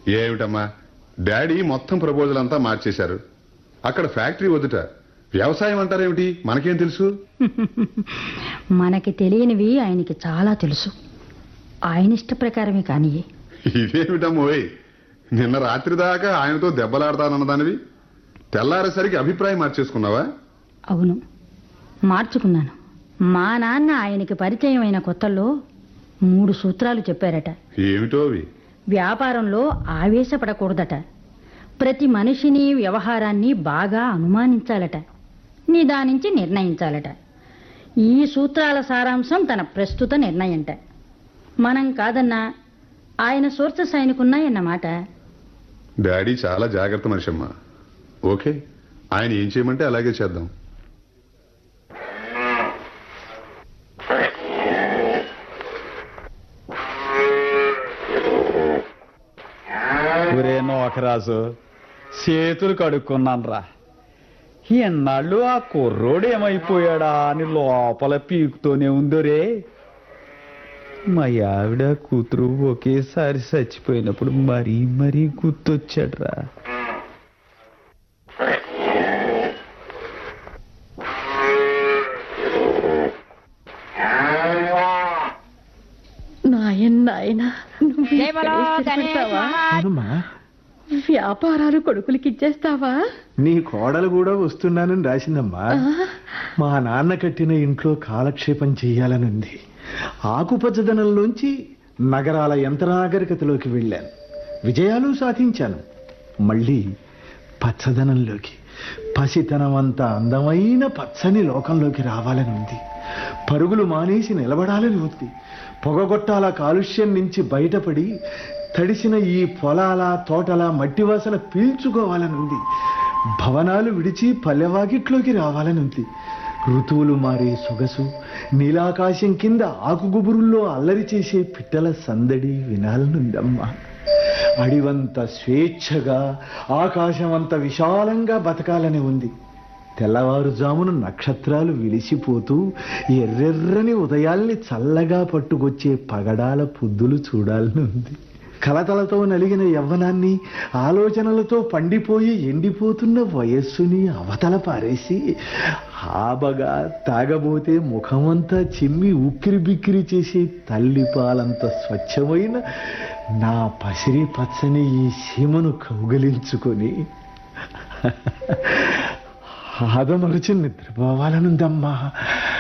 ఏమిటమ్మా డాడీ మొత్తం ప్రపోజల్ అంతా మార్చేశారు అక్కడ ఫ్యాక్టరీ వద్దుట వ్యవసాయం అంటారేమిటి మనకేం తెలుసు మనకి తెలియనివి ఆయనకి చాలా తెలుసు ఆయన ఇష్ట ప్రకారమే కానీ ఇదేమిటమ్మోయ్ నిన్న రాత్రి దాకా ఆయనతో దెబ్బలాడతానన్నదానివి తెల్లారేసరికి అభిప్రాయం మార్చేసుకున్నావా అవును మార్చుకున్నాను మా నాన్న ఆయనకి పరిచయం అయిన కొత్తల్లో మూడు సూత్రాలు చెప్పారట ఏమిటో అవి వ్యాపారంలో ఆవేశపడకూడదట ప్రతి మనిషిని వ్యవహారాన్ని బాగా అనుమానించాలట నిదానించి నిర్ణయించాలట ఈ సూత్రాల సారాంశం తన ప్రస్తుత నిర్ణయంట మనం కాదన్నా ఆయన సోర్సెస్ ఆయనకున్నాయన్నమాట డాడీ చాలా జాగ్రత్త మనిషమ్మా ఓకే ఆయన ఏం చేయమంటే అలాగే చేద్దాం ఒరే నోకరాజు చేతులు కడుక్కున్నాన్రా ఎన్నాళ్ళు ఆ కుర్రోడు ఏమైపోయాడా అని లోపల పీకుతూనే ఉందోరే మా ఆవిడ కూతురు ఒకేసారి చచ్చిపోయినప్పుడు మరీ మరీ గుర్తొచ్చాడ్రా నాయన్ నాయన నువ్వు ఇక్కడే స్థిరపడతావా? అవునమ్మా వ్యాపారాలు కొడుకులకి ఇచ్చేస్తావా నీ కోడలు కూడా వస్తున్నానని రాసిందమ్మా మా నాన్న కట్టిన ఇంట్లో కాలక్షేపం చెయ్యాలనుంది ఆకుపచ్చదనంలోంచి నగరాల యంత్రనాగరికతలోకి వెళ్ళాను విజయాలు సాధించాను మళ్ళీ పచ్చదనంలోకి పసితనం అంత అందమైన పచ్చని లోకంలోకి రావాలని ఉంది పరుగులు మానేసి నిలబడాలని ఉంది పొగగొట్టాల కాలుష్యం నుంచి బయటపడి తడిసిన ఈ పొలాల తోటల మట్టి వాసన పీల్చుకోవాలని ఉంది భవనాలు విడిచి పల్లెవాకిట్లోకి రావాలని ఉంది ఋతువులు మారే సొగసు నీలాకాశం కింద ఆకుగుబురుల్లో అల్లరి చేసే పిట్టల సందడి వినాలనుందమ్మా అడివంత స్వేచ్ఛగా ఆకాశమంత విశాలంగా బతకాలని ఉంది తెల్లవారుజామున నక్షత్రాలు విలిసిపోతూ ఎర్రెర్రని ఉదయాల్ని చల్లగా పట్టుకొచ్చే పగడాల పొద్దులు చూడాలని ఉంది కలతలతో నలిగిన యవ్వనాన్ని ఆలోచనలతో పండిపోయి ఎండిపోతున్న వయస్సుని అవతల పారేసి ఆబగా తాగబోతే ముఖమంతా చిమ్మి ఉక్కిరి బిక్కిరి చేసే తల్లి పాలంత స్వచ్ఛమైన నా పసిరి పచ్చని ఈ సీమను కౌగలించుకొని ఆదమరుచి నిద్రపోవాలనుందమ్మా